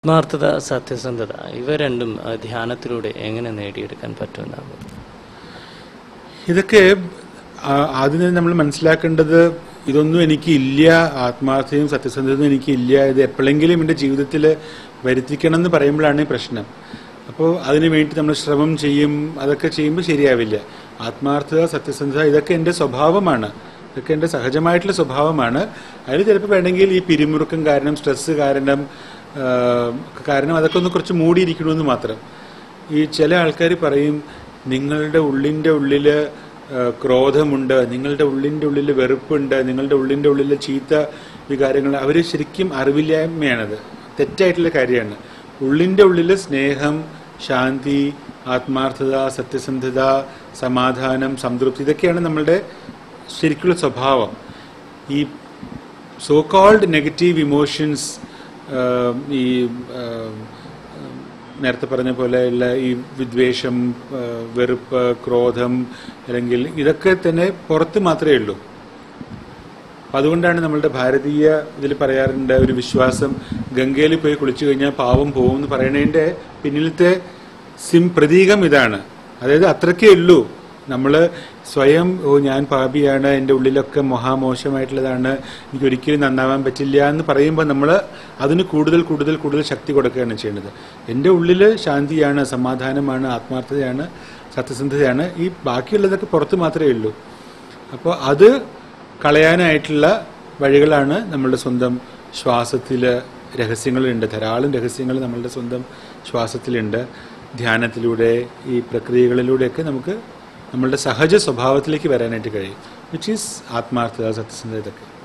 ആത്മാർത്ഥത സത്യസന്ധത ഇവ രണ്ടും ആ, ധ്യാനത്തിലൂടെ എങ്ങനെ നേടിയെടുക്കാൻ പറ്റുമെന്നാണ് ഇതൊക്കെ ആ- ആദ്യം തന്നെ നമ്മൾ മനസ്സിലാക്കേണ്ടത് ഇതൊന്നും എനിക്ക് ഇല്ല ആത്മാർത്ഥതയും സത്യസന്ധതയും എനിക്ക് ഇല്ല ഇത് എപ്പോഴെങ്കിലും എൻ്റെ ജീവിതത്തിൽ വരുത്തിക്കണം എന്ന് പറയുമ്പോഴാണ് ഈ പ്രശ്നം അപ്പോൾ അതിനു വേണ്ടി നമ്മൾ ശ്രമം ചെയ്യും അതൊക്കെ ചെയ്യുമ്പോൾ ശരിയാവില്ല ആത്മാർത്ഥത സത്യസന്ധത ഇതൊക്കെ എൻ്റെ സ്വഭാവമാണ് ഇതൊക്കെ എൻ്റെ സഹജമായിട്ടുള്ള സ്വഭാവമാണ് അതിൽ ചിലപ്പോൾ വേണമെങ്കിൽ ഈ പിരിമുറുക്കം കാരണം സ്ട്രെസ്സ് കാരണം ആ, കാരണം അതൊക്കെ ഒന്ന് കുറച്ച് മൂടിയിരിക്കണമെന്ന് മാത്രം ഈ ചില ആൾക്കാർ പറയും നിങ്ങളുടെ ഉള്ളിൻ്റെ ഉള്ളിൽ ക്രോധമുണ്ട് നിങ്ങളുടെ ഉള്ളിൻ്റെ ഉള്ളിൽ വെറുപ്പുണ്ട് നിങ്ങളുടെ ഉള്ളിൻ്റെ ഉള്ളിൽ ചീത്ത വികാരങ്ങൾ അവർ ശരിക്കും അറിവില്ലായ്മയാണത് തെറ്റായിട്ടുള്ള കാര്യമാണ് ഉള്ളിൻ്റെ ഉള്ളിൽ സ്നേഹം ശാന്തി ആത്മാർത്ഥത സത്യസന്ധത സമാധാനം സംതൃപ്തി ഇതൊക്കെയാണ് നമ്മളുടെ ശരിക്കുള്ള സ്വഭാവം ഈ സോ കോൾഡ് നെഗറ്റീവ് ഇമോഷൻസ് ഈ ആം, ആം, നേരത്തെ പറഞ്ഞ പോലെയുള്ള ഈ വിദ്വേഷം ആ, വെറുപ്പ് ക്രോധം അല്ലെങ്കിൽ ഇതൊക്കെ തന്നെ പുറത്ത് മാത്രമേ ഉള്ളൂ അപ്പൊ അതുകൊണ്ടാണ് നമ്മളുടെ ഭാരതീയ ഇതിൽ പറയാറുണ്ട് ഒരു വിശ്വാസം ഗംഗയിൽ പോയി കുളിച്ചു കഴിഞ്ഞാൽ പാവം പോകും എന്ന് പറയുന്നതിന്റെ പിന്നിലത്തെ സിം പ്രതീകം ഇതാണ് അതായത് അത്രക്കേ ഉള്ളൂ നമ്മൾ സ്വയം ഓ ഞാൻ പാപിയാണ് എൻ്റെ ഉള്ളിലൊക്കെ മഹാമോശമായിട്ടുള്ളതാണ് എനിക്ക് ഒരിക്കലും നന്നാവാൻ പറ്റില്ല എന്ന് പറയുമ്പോൾ നമ്മൾ അതിന് കൂടുതൽ കൂടുതൽ കൂടുതൽ ശക്തി കൊടുക്കുകയാണ് ചെയ്യുന്നത് എൻ്റെ ഉള്ളിൽ ശാന്തിയാണ് സമാധാനമാണ് ആത്മാർത്ഥതയാണ് സത്യസന്ധതയാണ് ഈ ബാക്കിയുള്ളതൊക്കെ പുറത്ത് മാത്രമേ ഉള്ളൂ അപ്പോൾ അത് കളയാനായിട്ടുള്ള വഴികളാണ് നമ്മളുടെ സ്വന്തം ശ്വാസത്തിൽ രഹസ്യങ്ങളുണ്ട് ധാരാളം രഹസ്യങ്ങൾ നമ്മളുടെ സ്വന്തം ശ്വാസത്തിലുണ്ട് ധ്യാനത്തിലൂടെ ഈ പ്രക്രിയകളിലൂടെയൊക്കെ നമുക്ക് നമ്മളുടെ സഹജ സ്വഭാവത്തിലേക്ക് വരാനായിട്ട് കഴിയും വിച്ച് ഈസ് ആത്മാർത്ഥത സത്യസന്ധത ഇതൊക്കെ